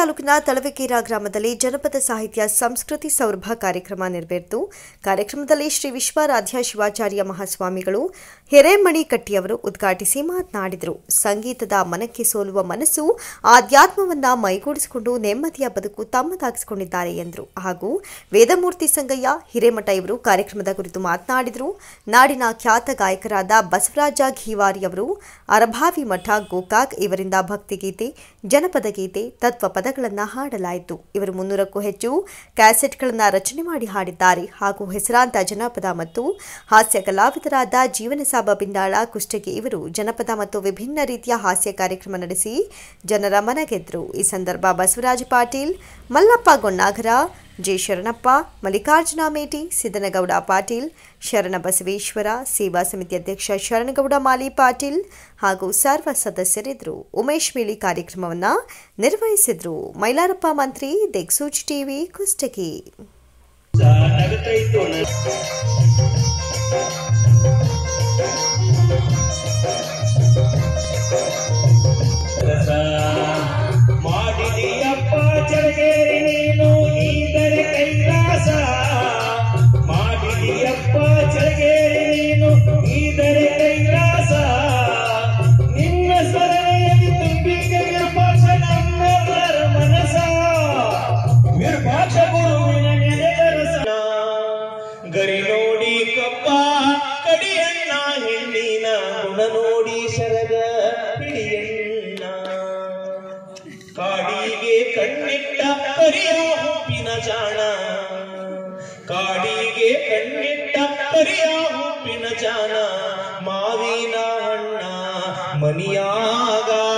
ತಾಲೂಕಿನ ತಳವೆಕೇರ ಗ್ರಾಮದಲ್ಲಿ ಜನಪದ ಸಾಹಿತ್ಯ ಸಂಸ್ಕೃತಿ ಸೌರಭ ಕಾರ್ಯಕ್ರಮ ನೆರವೇರಿತು ಕಾರ್ಯಕ್ರಮದಲ್ಲಿ ಶ್ರೀ ವಿಶ್ವಾರಾಧ್ಯ ಶಿವಾಚಾರ್ಯ ಮಹಾಸ್ವಾಮಿಗಳು ಹಿರೇಮಣಿ ಕಟ್ಟಿಯವರು ಉದ್ಘಾಟಿಸಿ ಮಾತನಾಡಿದರು ಸಂಗೀತದ ಮನಕ್ಕೆ ಸೋಲುವ ಮನಸ್ಸು ಆಧ್ಯಾತ್ಮವನ್ನ ಮೈಗೂಡಿಸಿಕೊಂಡು ನೆಮ್ಮದಿಯ ಬದುಕು ತಮ್ಮದಾಗಿಸಿಕೊಂಡಿದ್ದಾರೆ ಎಂದರು ಹಾಗೂ ವೇದಮೂರ್ತಿ ಸಂಗಯ್ಯ ಹಿರೇಮಠ ಇವರು ಕಾರ್ಯಕ್ರಮದ ಕುರಿತು ಮಾತನಾಡಿದರು ನಾಡಿನ ಖ್ಯಾತ ಗಾಯಕರಾದ ಬಸವರಾಜ ಘೀವಾರಿ ಅವರು ಅರಭಾವಿ ಮಠ ಗೋಕಾಕ್ ಇವರಿಂದ ಭಕ್ತಿಗೀತೆ ಜನಪದ ಗೀತೆ ತತ್ವ ಪದಗಳನ್ನು ಹಾಡಲಾಯಿತು ಇವರು ಮುನ್ನೂರಕ್ಕೂ ಹೆಚ್ಚು ಕ್ಯಾಸೆಟ್ಗಳನ್ನು ರಚನೆ ಮಾಡಿ ಹಾಡಿದ್ದಾರೆ ಹಾಗೂ ಹೆಸರಾಂತ ಜನಪದ ಮತ್ತು ಹಾಸ್ಯ ಕಲಾವಿದರಾದ ಜೀವನಸಾಬ ಬಿಂದಾಳ ಕುಷ್ಟಗಿ ಇವರು ಜನಪದ ಮತ್ತು ವಿಭಿನ್ನ ರೀತಿಯ ಹಾಸ್ಯ ಕಾರ್ಯಕ್ರಮ ನಡೆಸಿ ಜನರ ಮನಗೆದ್ರು ಈ ಸಂದರ್ಭ ಬಸವರಾಜ ಪಾಟೀಲ್ ಮಲ್ಲಪ್ಪ ಗೊಣ್ಣಾಗರ ಜೆ ಶರಣಪ್ಪ ಮಲ್ಲಿಕಾರ್ಜುನ ಮೇಟಿ ಸಿದ್ದನಗೌಡ ಪಾಟೀಲ್ ಶರಣ ಬಸವೇಶ್ವರ ಸೇವಾ ಸಮಿತಿ ಅಧ್ಯಕ್ಷ ಶರಣಗೌಡ ಮಾಲಿ ಪಾಟೀಲ್ ಹಾಗೂ ಸರ್ವ ಸದಸ್ಯರಿದ್ದರು ಉಮೇಶ್ ಮೇಳಿ ಕಾರ್ಯಕ್ರಮವನ್ನು ನಿರ್ವಹಿಸಿದ್ರು ಮೈಲಾರಪ್ಪ ಮಂತ್ರಿ ದಿಗ್ಸೂಚ್ ಟಿವಿ ಕುಷ್ಟಗಿ ನಗತೈತು ರಸ ಮಾಡಿದೀಯಪ್ಪ ಚಳಗೇರಿ ನೀನು ಈದರೆ ಕೈಲಾಸ ಮಾಡಿದೀಯಪ್ಪ ಚಳಗೇರಿ ನೀನು ಈದರೆ ಕೈಲಾಸ ನಿನ್ನ ಸ್ಮರಣೆಯಲ್ಲಿ ತುಂಬಿ ನಿರ್ಭಾಷ ನಮ್ಮೆಲ್ಲರ ಮನಸ ನಿರ್ಭಾಷ ಗುರುವಿನ ನೆನೆದರಸ ಗರಿ ನೋಡಿ ಕಪ್ಪ ಕಡಿಯಣ್ಣ ಹೆಣ್ಣಿನ ಗುಣ ನೋಡಿ ಶರಗ ಹಿಡಿಯಣ್ಣ ಕಾಡಿಗೆ ಕಣ್ಣಿಟ್ಟ ಕರಿಯ ಹೂಪಿನ ಜಾಣ ಕಾಡಿಗೆ ಕಣ್ಣಿಟ್ಟ ಕರಿಯ ಹೂಪಿನ ಜಾಣ ಮಾವಿನ ಹಣ್ಣ ಮನಿಯಾಗ